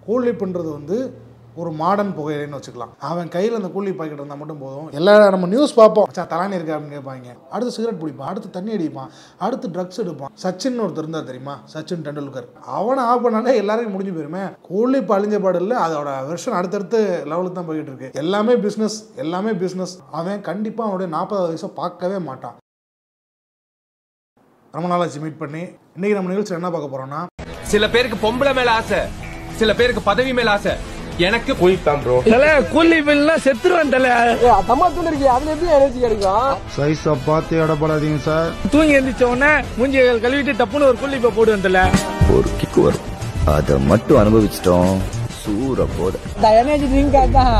கூலிப்புன்றது வந்து ஒரு மாடர்ன் புகையிலைன்னு வச்சுக்கலாம் அவன் கையில் அந்த கூலி பாக்கெட் இருந்தால் மட்டும் போதும் எல்லா நம்ம நியூஸ் பார்ப்போம் மச்சான் தலானி இருக்கா அப்படின்னு கேட்பாங்க அடுத்து சிகரெட் பிடிப்பான் அடுத்து தண்ணி அடிப்பான் அடுத்து ட்ரக்ஸ் எடுப்பான் சச்சின் ஒருத்தர் இருந்தார் தெரியுமா சச்சின் டெண்டுல்கர் அவனை ஆஃப் பண்ணாலே எல்லாருக்கும் முடிஞ்சு போயிருமே கூலி அழிஞ்ச பாடு இல்லை அதோட வெர்ஷன் அடுத்தடுத்து லெவலுக்கு தான் போய்கிட்டு இருக்கு எல்லாமே பிஸ்னஸ் எல்லாமே பிஸ்னஸ் அவன் கண்டிப்பாக அவனுடைய நாற்பதாவது வயசை பார்க்கவே மாட்டான் ரொம்ப நாளாச்சு மீட் பண்ணி இன்னைக்கு நம்ம நிகழ்ச்சியில் என்ன பார்க்க போறோம்னா சில பேருக்கு பொம்பளை மேல ஆசை சில பேருக்கு பதவி மேல ஆசை எனக்கு தல கூலி பில்னா செத்துருவேன் தல தம்மா தூண்டு இருக்கு அதுல எப்படி எனர்ஜி கிடைக்கும் சைஸை பார்த்து இடப்படாதீங்க சார் தூங்கி எந்திரிச்ச உடனே மூஞ்சி கழுவிட்டு தப்புன்னு ஒரு கூலி இப்ப போடுவேன் தல ஒரு கிக்கு வரும் அதை மட்டும் அனுபவிச்சிட்டோம் சூற போத இந்த எனர்ஜி ட்ரிங்க் அதான்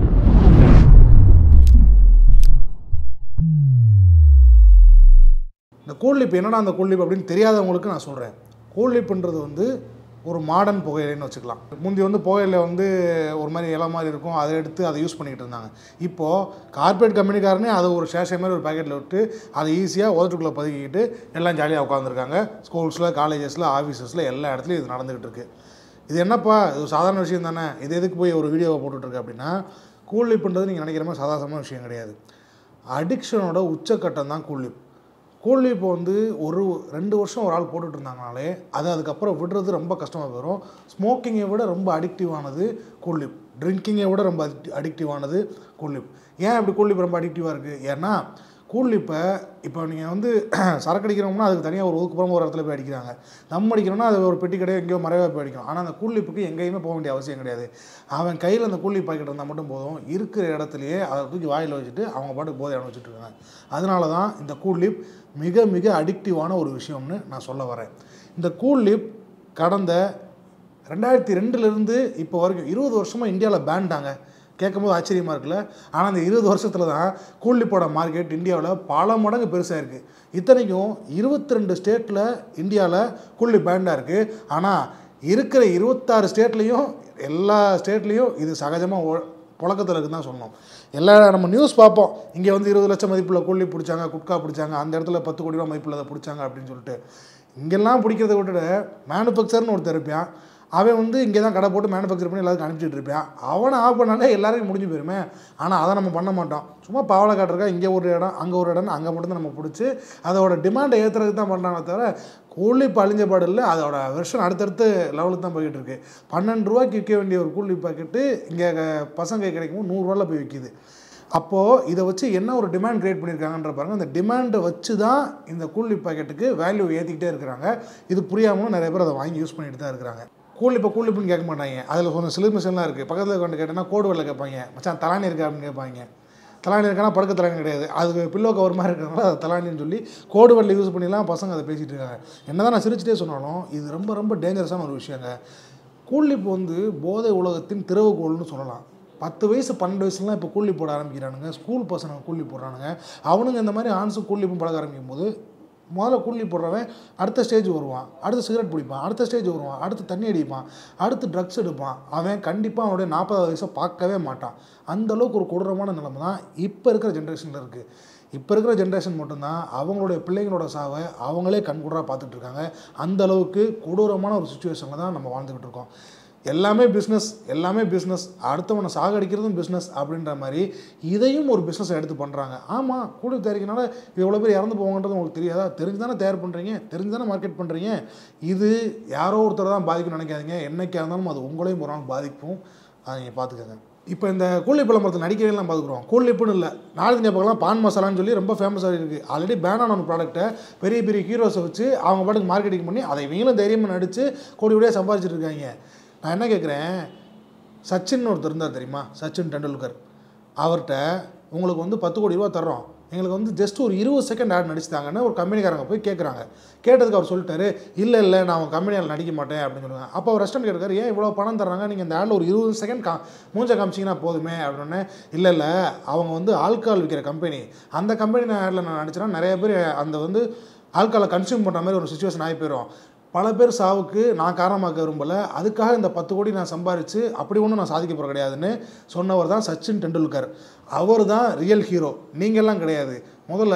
இந்த கூலிப் என்னடா அந்த கூலிப் அப்படின்னு தெரியாதவங்களுக்கு நான் சொல்கிறேன் கூலிப்புன்றது வந்து ஒரு மாடர்ன் புகையிலைன்னு வச்சுக்கலாம் முந்தி வந்து புகையில வந்து ஒரு மாதிரி இலை மாதிரி இருக்கும் அதை எடுத்து அதை யூஸ் பண்ணிக்கிட்டு இருந்தாங்க இப்போது கார்ப்பரேட் கம்பெனிக்காரனே அதை ஒரு ஷேஷை மாதிரி ஒரு பேக்கெட்டில் விட்டு அதை ஈஸியாக உதட்டுக்குள்ளே பதுக்கிக்கிட்டு எல்லாம் ஜாலியாக உட்காந்துருக்காங்க ஸ்கூல்ஸில் காலேஜஸில் ஆஃபீஸஸில் எல்லா இடத்துலையும் இது நடந்துக்கிட்டு இருக்கு இது என்னப்பா இது ஒரு சாதாரண விஷயம் தானே இது எதுக்கு போய் ஒரு வீடியோவை போட்டுட்ருக்கு அப்படின்னா கூலிப்புன்றது நீங்கள் நினைக்கிற மாதிரி சாதாரணமான விஷயம் கிடையாது அடிக்ஷனோட உச்சக்கட்டம் தான் கூலிப் கூலி இப்போ வந்து ஒரு ரெண்டு வருஷம் ஒரு ஆள் போட்டுட்டு இருந்தாங்கனாலே அது அதுக்கப்புறம் விடுறது ரொம்ப கஷ்டமாக போயிடும் ஸ்மோக்கிங்கை விட ரொம்ப அடிக்டிவானது கூலிப் ட்ரிங்கிங்கை விட ரொம்ப அடிக்டிவானது கூலிப் ஏன் இப்படி கூலிப் ரொம்ப அடிக்டிவாக இருக்குது ஏன்னா கூலிப்பை இப்போ நீங்கள் வந்து சரக்கு அடிக்கிறோம்னா அதுக்கு தனியாக ஒரு ஒதுக்குப்புறம் ஒரு இடத்துல போய் அடிக்கிறாங்க தம் அடிக்கணும்னா அது ஒரு பெட்டி கடையோ எங்கேயோ மறைவாக போய் அடிக்கணும் ஆனால் அந்த கூலிப்புக்கு எங்கேயுமே போக வேண்டிய அவசியம் கிடையாது அவன் கையில் அந்த கூலி பாக்கெட் இருந்தால் மட்டும் போதும் இருக்கிற இடத்துலையே அதை தூக்கி வாயில் வச்சுட்டு அவங்க பாட்டுக்கு போதை அனுப்பிச்சிட்டு இருக்காங்க அதனால தான் இந்த கூலிப் மிக மிக அடிக்டிவான ஒரு விஷயம்னு நான் சொல்ல வரேன் இந்த கூலிப் கடந்த ரெண்டாயிரத்தி ரெண்டுலேருந்து இப்போ வரைக்கும் இருபது வருஷமாக இந்தியாவில் பேன்டாங்க கேட்கும்போது ஆச்சரியமாக இருக்குல்ல ஆனால் அந்த இருபது வருஷத்தில் தான் கூலிப்போட மார்க்கெட் இந்தியாவில் பல மடங்கு பெருசாக இருக்குது இத்தனைக்கும் இருபத்தி ரெண்டு ஸ்டேட்டில் இந்தியாவில் கூலி பேண்டாக இருக்குது ஆனால் இருக்கிற இருபத்தாறு ஸ்டேட்லேயும் எல்லா ஸ்டேட்லேயும் இது சகஜமாக புழக்கத்தில் இருக்குன்னு தான் சொன்னோம் எல்லா நம்ம நியூஸ் பார்ப்போம் இங்கே வந்து இருபது லட்சம் மதிப்புள்ள கூலி பிடிச்சாங்க குட்கா பிடிச்சாங்க அந்த இடத்துல பத்து கோடி ரூபா மதிப்புள்ள அதை பிடிச்சாங்க அப்படின்னு சொல்லிட்டு இங்கெல்லாம் பிடிக்கிறத விட்டுட்டு மேனுஃபேக்சர்னு ஒருத்தர் இருப்பான் அவன் வந்து இங்கே தான் கடை போட்டு மேனுஃபேக்சர் பண்ணி எல்லாருக்கும் அனுப்பிச்சிட்டு இருப்பான் அவனை ஆஃப் பண்ணாலே எல்லாருக்கும் முடிஞ்சு போயிருமே ஆனால் அதை நம்ம பண்ண மாட்டோம் சும்மா பாவலை காட்டுறக்கா இங்கே ஒரு இடம் அங்கே ஒரு இடம் அங்கே மட்டும் நம்ம பிடிச்சி அதோட டிமாண்டை ஏற்றுறதுக்கு தான் பண்ணுறாங்க தவிர கூலி அழிஞ்ச பாடு இல்லை அதோட வெர்ஷன் அடுத்தடுத்து லெவலுக்கு தான் போய்கிட்டு இருக்கு பன்னெண்டு ரூபாய்க்கு விற்க வேண்டிய ஒரு கூலி பாக்கெட்டு இங்கே பசங்க கிடைக்கும் நூறுரூவாவில் போய் விற்கிது அப்போது இதை வச்சு என்ன ஒரு டிமாண்ட் கிரியேட் பண்ணியிருக்காங்கன்ற பாருங்க அந்த டிமாண்டை வச்சு தான் இந்த கூலி பாக்கெட்டுக்கு வேல்யூ ஏற்றிக்கிட்டே இருக்கிறாங்க இது புரியாமலும் நிறைய பேர் அதை வாங்கி யூஸ் பண்ணிட்டு தான் இருக்கிறாங்க கூலி இப்போ கூலிப்புன்னு கேட்க மாட்டாங்க அதில் கொஞ்சம் சிலு மிஷன்லாம் இருக்குது பக்கத்தில் கொண்டு கேட்டேன்னா கோடு வெள்ள கேட்பாங்க மச்சான் தலானி இருக்கா அப்படின்னு கேட்பாங்க தலானி இருக்கானா படுக்க தலானி கிடையாது அது பில்லோ கவர் மாதிரி இருக்கிறனால அது தலானின்னு சொல்லி கோடு வெள்ள யூஸ் பண்ணிலாம் பசங்க அதை பேசிகிட்டு இருக்காங்க என்னதான் நான் சிரிச்சிட்டே சொன்னாலும் இது ரொம்ப ரொம்ப டேஞ்சரஸான ஒரு விஷயங்க கூலிப்பு வந்து போதை உலகத்தின் திறவுகோல்னு சொல்லலாம் பத்து வயசு பன்னெண்டு வயசுலாம் இப்போ கூலி போட ஆரம்பிக்கிறானுங்க ஸ்கூல் பசங்க கூலி போடுறானுங்க அவனுங்க இந்த மாதிரி ஆன்ஸும் கூலிப்பும் பழக ஆரம்பிக்கும் போது முதல்ல கூலி போடுறவன் அடுத்த ஸ்டேஜ் வருவான் அடுத்து சிகரெட் பிடிப்பான் அடுத்த ஸ்டேஜ் வருவான் அடுத்து தண்ணி அடிப்பான் அடுத்து ட்ரக்ஸ் எடுப்பான் அவன் கண்டிப்பாக அவனுடைய நாற்பதாவது வயசை பார்க்கவே மாட்டான் அந்த அளவுக்கு ஒரு கொடூரமான நிலைமை தான் இப்போ இருக்கிற ஜென்ரேஷனில் இருக்குது இப்போ இருக்கிற ஜென்ரேஷன் மட்டும்தான் அவங்களுடைய பிள்ளைங்களோட சாவை அவங்களே கண்கூடாக பார்த்துட்டு இருக்காங்க அந்த அளவுக்கு கொடூரமான ஒரு சுச்சுவேஷனில் தான் நம்ம வாழ்ந்துக்கிட்டு இருக்கோம் எல்லாமே பிஸ்னஸ் எல்லாமே பிஸ்னஸ் அடுத்தவனை சாகடிக்கிறதும் பிஸ்னஸ் அப்படின்ற மாதிரி இதையும் ஒரு பிஸ்னஸை எடுத்து பண்ணுறாங்க ஆமாம் கூலி தயாரிக்கிறனால எவ்வளோ பேர் இறந்து போவாங்கன்றது உங்களுக்கு தெரியாதா தெரிஞ்சு தானே தயார் பண்ணுறீங்க தெரிஞ்சு தானே மார்க்கெட் பண்ணுறீங்க இது யாரோ ஒருத்தர் தான் பாதிக்கும்னு நினைக்காதீங்க என்னைக்கா இருந்தாலும் அது உங்களையும் ஒரு நாள் பாதிக்கும் அதை நீங்கள் பார்த்துக்கோங்க இப்போ இந்த கூலி விளம்பரத்தில் நடிக்கிறவங்களாம் பார்த்துக்குறோம் கூலிப்புன்னு இல்லை நார்த் இந்தியா பக்கம்லாம் பான் மசாலான்னு சொல்லி ரொம்ப ஃபேமஸாக இருக்குது ஆல்ரெடி பேனான ஒரு ப்ராடக்ட்டை பெரிய பெரிய ஹீரோஸை வச்சு அவங்க பாட்டுக்கு மார்க்கெட்டிங் பண்ணி அதை இவங்களும் தைரியமாக நடித்து கோடி கோடியாக சம்பாதிச்சிட்டு இருக்காங்க நான் என்ன கேட்குறேன் சச்சின் ஒருத்தர் இருந்தார் தெரியுமா சச்சின் டெண்டுல்கர் அவர்கிட்ட உங்களுக்கு வந்து பத்து கோடி ரூபா தர்றோம் எங்களுக்கு வந்து ஜஸ்ட் ஒரு இருபது செகண்ட் ஆட் நடிச்சுட்டாங்கன்னு ஒரு கம்பெனிக்காரங்க போய் கேட்குறாங்க கேட்டதுக்கு அவர் சொல்லிட்டாரு இல்லை இல்லை நான் உங்கள் கம்பெனியில் நடிக்க மாட்டேன் அப்படின்னு சொல்லுவாங்க அப்போ அவர் ரெஸ்டாரண்ட் கேட்காரு ஏன் இவ்வளோ பணம் தர்றாங்க நீங்கள் இந்த ஆடில் ஒரு இருபது செகண்ட் கா மூஞ்ச காமிச்சிங்கன்னா போதுமே அப்படின்னு இல்லை இல்லை அவங்க வந்து ஆல்கால் விற்கிற கம்பெனி அந்த கம்பெனி ஆடில் நான் நடிச்சேன்னா நிறைய பேர் அந்த வந்து ஆல்காலை கன்சியூம் பண்ணுற மாதிரி ஒரு சுச்சுவேஷன் ஆகி போயிடும் பல பேர் சாவுக்கு நான் காரணமாக்க விரும்பலை அதுக்காக இந்த பத்து கோடி நான் சம்பாரித்து அப்படி ஒன்றும் நான் சாதிக்க போகிற கிடையாதுன்னு சொன்னவர் தான் சச்சின் டெண்டுல்கர் அவர் தான் ரியல் ஹீரோ நீங்கள்லாம் கிடையாது முதல்ல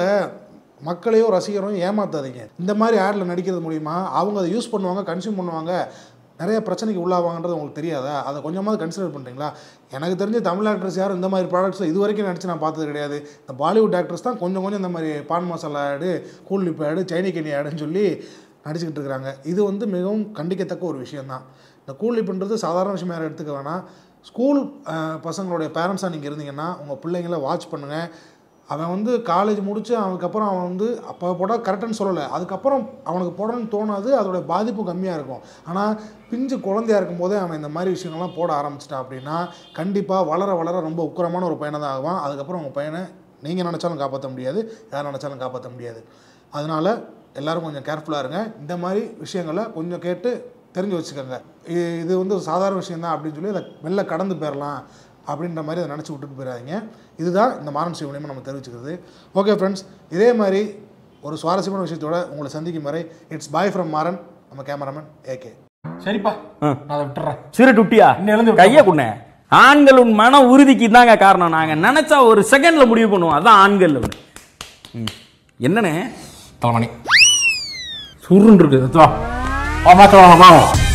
மக்களையோ ரசிகரையும் ஏமாத்தாதீங்க இந்த மாதிரி ஆடில் நடிக்கிறது மூலிமா அவங்க அதை யூஸ் பண்ணுவாங்க கன்சியூம் பண்ணுவாங்க நிறைய பிரச்சனைக்கு உள்ளாவாங்கன்றது உங்களுக்கு தெரியாதா அதை கொஞ்சமாவது கன்சிடர் பண்ணுறீங்களா எனக்கு தெரிஞ்ச தமிழ் ஆக்ட்ரஸ் யாரும் இந்த மாதிரி ப்ராடக்ட்ஸ் இது வரைக்கும் நடிச்சு நான் பார்த்தது கிடையாது இந்த பாலிவுட் ஆக்ட்ரஸ் தான் கொஞ்சம் கொஞ்சம் இந்த மாதிரி பான் மசாலா ஆடு கூல் லிப் ஆடு சைனி கெனி ஆடுன்னு சொல்லி நடிச்சுக்கிட்டு இருக்கிறாங்க இது வந்து மிகவும் கண்டிக்கத்தக்க ஒரு விஷயம்தான் இந்த கூல் லிப்புன்றது சாதாரண விஷயம் யாரும் எடுத்துக்க வேணாம் ஸ்கூல் அஹ், பசங்களுடைய பேரண்ட்ஸாக நீங்கள் இருந்தீங்கன்னா உங்கள் பிள்ளைங்கள வாட்ச் பண்ணுங்கள் அவன் வந்து காலேஜ் முடிச்சு அவனுக்கப்புறம் அவன் வந்து அப்போ போட்டால் கரெக்டுன்னு சொல்லலை அதுக்கப்புறம் அவனுக்கு போடணும்னு தோணாது அதோட பாதிப்பு கம்மியாக இருக்கும் ஆனால் பிஞ்சு குழந்தையா இருக்கும்போதே அவன் இந்த மாதிரி விஷயங்கள்லாம் போட ஆரம்பிச்சிட்டான் அப்படின்னா கண்டிப்பாக வளர வளர ரொம்ப உக்கிரமான ஒரு பையனை தான் ஆகுவான் அதுக்கப்புறம் உங்கள் பையனை நீங்கள் நினச்சாலும் காப்பாற்ற முடியாது யார் நினச்சாலும் காப்பாற்ற முடியாது அதனால் எல்லாரும் கொஞ்சம் கேர்ஃபுல்லாக இருங்க இந்த மாதிரி விஷயங்களை கொஞ்சம் கேட்டு தெரிஞ்சு வச்சுக்கோங்க இது இது வந்து ஒரு சாதாரண விஷயம்தான் அப்படின்னு சொல்லி அதை வெளில கடந்து போயிடலாம் அப்படின்ற மாதிரி அதை நினச்சி விட்டுட்டு போயிடாதீங்க இதுதான் இந்த மாறன் ஸ்ரீ மூலியமாக நம்ம தெரிவிச்சுக்கிறது ஓகே ஃப்ரெண்ட்ஸ் இதே மாதிரி ஒரு சுவாரஸ்யமான விஷயத்தோட உங்களை சந்திக்கும் வரை இட்ஸ் பாய் ஃப்ரம் மாறன் நம்ம கேமராமேன் ஏகே சரிப்பா நான் அதை விட்டுறேன் சிறு டுட்டியா இன்னும் எழுந்து கைய குண்ணே ஆண்கள் உன் மன உறுதிக்கு தாங்க காரணம் நாங்க நினைச்சா ஒரு செகண்ட்ல முடிவு பண்ணுவோம் அதான் ஆண்கள் ம். என்னண்ணே தலைமணி சுருன்னு இருக்கு வா வா மாத்த வாங்க வாங்க